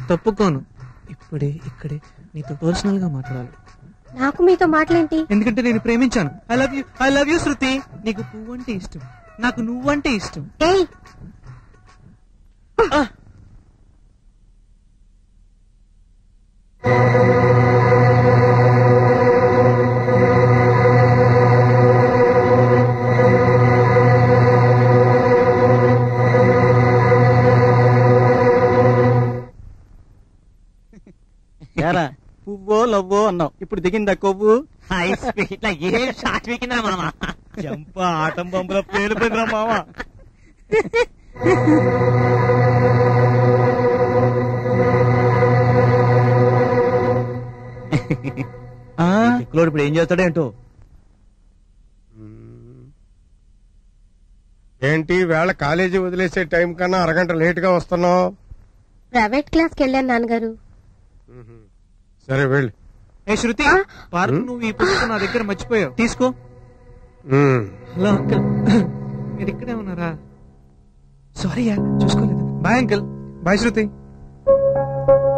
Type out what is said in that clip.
తప్పుకోను ఇప్పుడే ఇక్కడే నీతో పర్సనల్ గా మాట్లాడాలి నాకు మీతో మాటలేంటి ఎందుకంటే నేను ప్రేమించాను I love you I love you Shruti నీకు పువ్వు అంటే ఇష్టం నాకు నువ్వంటే ఇష్టం ఏయ్ ఏరా పువ్వో లవ్వో అన్నావు ఇప్పుడు దిగిందా కొవ్వు హై స్పీడ్ లో ఏం షాట్ వీకినా మామ చెంప ఆటం బొమ్మల పేలిపోయిందిరా మామ క్లోడ్ ఇప్పుడు ఏం చేస్తాడేంటో ఏంటి వేళ కాలేజీ వదిలేసే టైం కన్నా అరగంట లేట్ గా వస్తున్నావు ప్రైవేట్ క్లాస్ కి వెళ్ళాను నాన్నగారు సరే వెళ్ళు ఏ శృతి ఆ? పార్క్ నువ్వు ఈ పుస్తకం నా దగ్గర మర్చిపోయావు తీసుకో ఉమ్. హలో అంకుల్ మీరు ఇక్కడే ఉన్నారా సారీ యా చూసుకోలేదు బాయ్ అంకుల్ బాయ్ శృతి